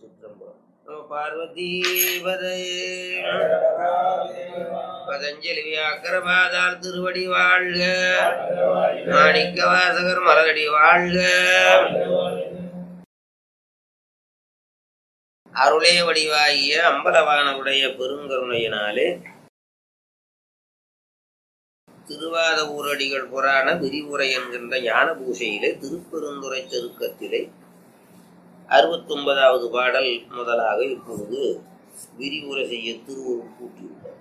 திருச்சிற்றம்பலம் பார்வதீபதே பதஞ்சலி வியாக்கரபாதார் திருவடி வாழ்க மாணிக்க வாசகர் மலரடி வாழ்க அருளே வடிவாகிய அம்பலவானருடைய பெருங்கருணையினாலே திருவாத ஊரடிகள் புராண விரிவுரை என்கின்ற ஞான பூசையிலே திருப்பெருந்துறை செருக்கத்திலே அறுபத்தொன்பதாவது பாடல் முதலாக இப்பொழுது விரிவுரை செய்ய திருவருள் கூட்டியுள்ளார்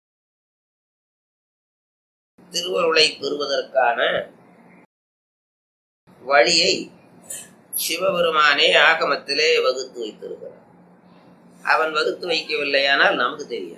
திருவருளை பெறுவதற்கான வழியை சிவபெருமானே ஆகமத்திலே வகுத்து வைத்திருக்கிறார் அவன் வகுத்து வைக்கவில்லையானால் நமக்கு தெரியாது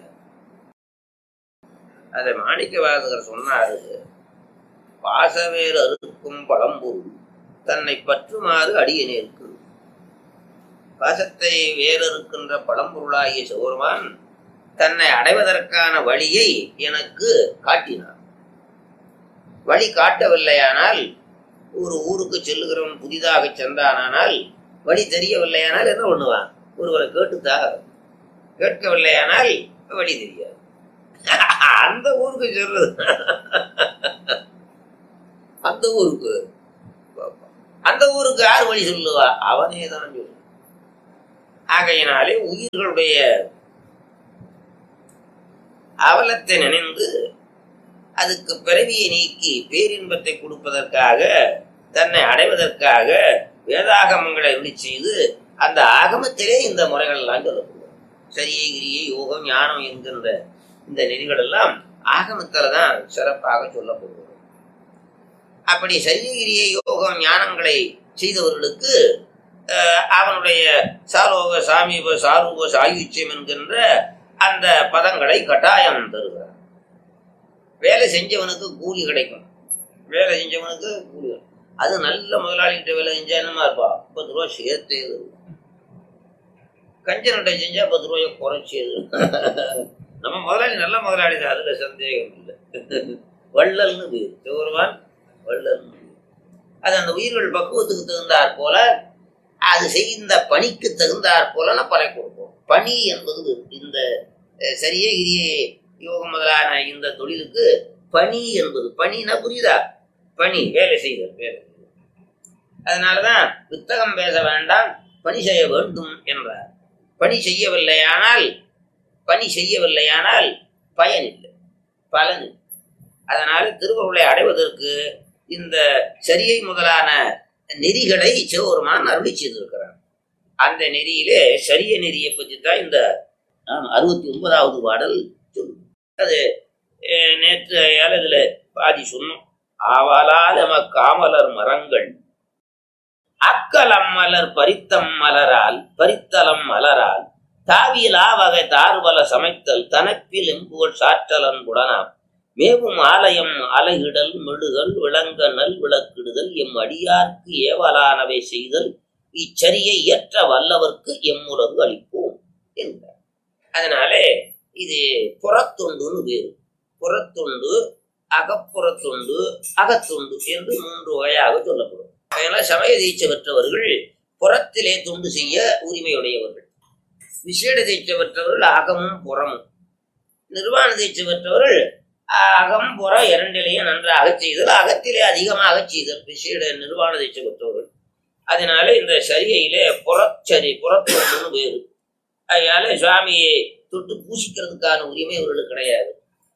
அதை மாணிக்க வாசகர் சொன்னாரு பாசவேர் அறுக்கும் பழம்பொருள் தன்னை பற்றுமாறு அடியனேற்கு பாசத்தை வேறறுக்கின்ற பழம்பொருளாகிய சிவருமான் தன்னை அடைவதற்கான வழியை எனக்கு காட்டினார் வழி காட்டவில்லையானால் ஒரு ஊருக்கு செல்லுகிறவன் புதிதாக சென்றானால் வழி தெரியவில்லையானால் என்ன பண்ணுவான் ஒருவரை கேட்டுத்தா கேட்கவில்லையானால் வழி தெரியாது அந்த ஊருக்கு சொல்றது அந்த ஊருக்கு அந்த ஊருக்கு யார் வழி சொல்லுவா அவனே தான் சொல்லு ஆகையினாலே உயிர்களுடைய அவலத்தை நினைந்து அதுக்கு பிறவியை நீக்கி பேரின்பத்தை கொடுப்பதற்காக தன்னை அடைவதற்காக வேதாகமங்களை விழி செய்து அந்த ஆகமத்திலே இந்த முறைகள் எல்லாம் சொல்லப்படுவோம் சரியை கிரியை யோகம் ஞானம் என்கின்ற இந்த நெறிகள் எல்லாம் ஆகமத்துல தான் சிறப்பாக சொல்லப்படுவது அப்படி சரியகிரிய யோகம் ஞானங்களை செய்தவர்களுக்கு அவனுடைய சாலோக சாமீப சாரூப சாயுச்சியம் என்கின்ற அந்த பதங்களை கட்டாயம் தருகிறார் வேலை செஞ்சவனுக்கு கூலி கிடைக்கும் வேலை செஞ்சவனுக்கு கூலி அது நல்ல முதலாளிகிட்ட வேலை செஞ்சா என்னமா இருப்பா பத்து ரூபா சேர்த்தே கஞ்சன்கிட்ட செஞ்சா பத்து ரூபாய குறைச்சது நம்ம முதலாளி நல்ல முதலாளி தான் அதுல சந்தேகம் இல்லை வள்ளல்னு பேர் சிவருவான் வள்ளல் அது அந்த உயிர்கள் பக்குவத்துக்கு தகுந்தாற் போல அது செய்த பணிக்கு தகுந்தாற் போல நான் பறை கொடுப்போம் பணி என்பது இந்த சரியே கிரியே யோகம் முதலான இந்த தொழிலுக்கு பணி என்பது பணினா புரியுதா பணி வேலை செய்தல் வேலை அதனாலதான் புத்தகம் பேச வேண்டாம் பணி செய்ய வேண்டும் என்றார் பணி செய்யவில்லையானால் பணி செய்யவில்லையானால் பயன் இல்லை பலன் இல்லை அதனால திருவருளை அடைவதற்கு இந்த சரியை முதலான நெறிகளை சிவபெருமான் அருளி செய்திருக்கிறார் அந்த நெறியிலே சரிய நெறியை பற்றி தான் இந்த அறுபத்தி ஒன்பதாவது பாடல் சொல்லும் அது நேற்று இதுல பாதி சொன்னோம் ஆவலால் எம காமலர் மரங்கள் அக்கலம் மலர் பரித்தம் மலரால் பரித்தலம் மலரால் தாவியலா வகை தார்வல சமைத்தல் தனப்பில் எம்புகள் சாற்றலன்புடனாம் மேவும் ஆலயம் அலகிடல் மெழுகல் விளங்க நல் விளக்கிடுதல் எம் அடியார்க்கு ஏவலானவை செய்தல் இச்சரியை இயற்ற வல்லவர்க்கு எம்முலகு அளிப்போம் என்றார் அதனாலே இது புறத்துண்டுன்னு வேறு புறத்துண்டு அகப்புறத்துண்டு அகத்துண்டு என்று மூன்று வகையாக சொல்லப்படும் அதனால சமய தீட்சை பெற்றவர்கள் புறத்திலே துண்டு செய்ய உரிமையுடையவர்கள் விசேட தீட்சை பெற்றவர்கள் அகமும் புறமும் நிர்வாண தீட்சை பெற்றவர்கள் அகம் புற இரண்டிலேயும் நன்றாக செய்தல் அகத்திலே அதிகமாக செய்தல் விசேட நிர்வாண தீட்சை பெற்றவர்கள் அதனால இந்த சரியிலே புறச்சரி புறத்தொண்டு வேறு அதனால சுவாமியை தொட்டு பூசிக்கிறதுக்கான உரிமை இவர்களுக்கு கிடையாது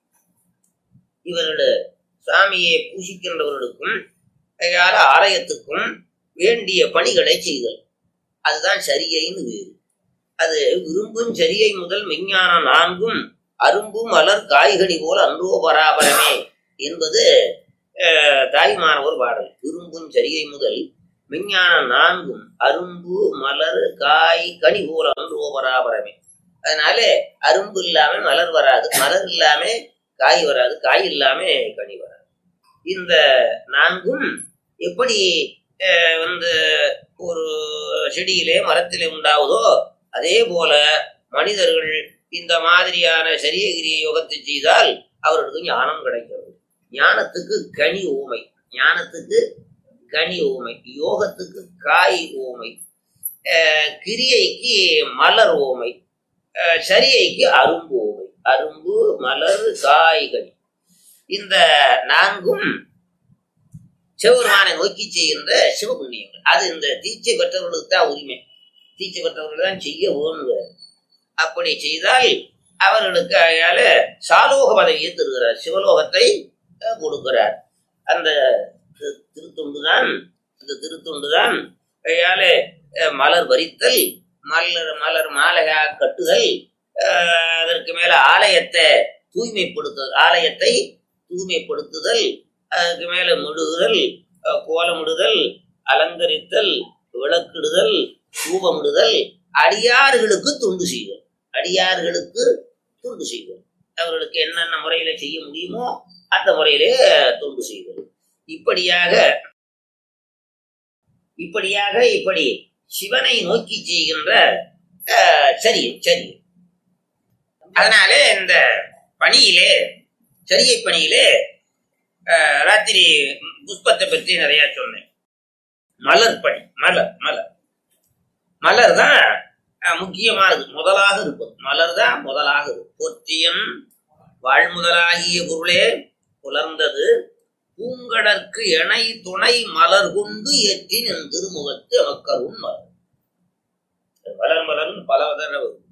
இவர்கள் சுவாமியை பூசிக்கின்றவர்களுக்கும் அதனால ஆலயத்துக்கும் வேண்டிய பணிகளை செய்தல் அதுதான் சரியைன்னு வேறு அது விரும்பும் சரியை முதல் விஞ்ஞான நான்கும் அரும்பு மலர் காய்கனி போல் அன்றோ பராபரமே என்பது தாய்மானவர் பாடல் விரும்பும் சரியை முதல் விஞ்ஞான நான்கும் அரும்பு மலர் காய் கனி போல் அன்றோ பராபரமே அதனால அரும்பு இல்லாம மலர் வராது மலர் இல்லாம காய் வராது காய் இல்லாம கனி வராது இந்த நான்கும் எப்படி வந்து ஒரு செடியிலே மரத்திலே உண்டாவதோ அதே போல மனிதர்கள் இந்த மாதிரியான சரியகிரிய யோகத்தை செய்தால் அவர்களுக்கு ஞானம் கிடைக்கிறது ஞானத்துக்கு கனி ஊமை ஞானத்துக்கு கனி ஊமை யோகத்துக்கு காய் ஊமை அஹ், கிரியைக்கு மலர் ஓமை அஹ், சரியைக்கு அரும்பு ஓமை அரும்பு மலர் காய்கனி இந்த நான்கும் சிவபெருமானை நோக்கி செய்கின்ற சிவபுண்ணியங்கள் அது இந்த தீட்சை பெற்றவர்களுக்கு தான் உரிமை தீட்சை பெற்றவர்கள் தான் செய்ய வேணுங்க அப்படி செய்தால் அவர்களுக்கு அயால சாலோக பதவியை தருகிறார் சிவலோகத்தை அஹ், கொடுக்கிறார் அந்த தி- திருத்துண்டு தான் அந்த திருத்துண்டு தான் அயால அஹ், மலர் வரித்தல் மலர் மலர் மாலையா கட்டுதல் அஹ், அதற்கு மேல ஆலயத்தை தூய்மைப்படுத்துதல் ஆலயத்தை தூய்மைப்படுத்துதல் அதுக்கு மேல முடுகுதல் அஹ், கோலமிடுதல் அலங்கரித்தல் விளக்கிடுதல் தூபமிடுதல் அடியார்களுக்கு தொண்டு செய்தல் அடியார்களுக்கு தொண்டு செய்தல் அவர்களுக்கு என்னென்ன முறையில செய்ய முடியுமோ அந்த முறையிலே தொண்டு செய்தல் இப்படியாக இப்படியாக இப்படி சிவனை நோக்கி செய்கின்ற அஹ், சரி சரி அதனாலே இந்த பணியிலே சரியை பணியிலே அஹ், ராத்திரி புஷ்பத்தை பற்றி நிறைய சொன்னேன் மலர் பணி மலர் மலர் மலர் தான் அஹ், முக்கியமானது முதலாக இருப்பது மலர் தான் முதலாக இருக்கும் போற்றியம் வாழ்முதலாகிய பொருளே புலர்ந்தது பூங்கடற்கு இணை துணை மலர் கொண்டு ஏற்றின் என் திருமுகத்து மக்களும் மலர் மலர் மலர்னு பல தடவை வரும்.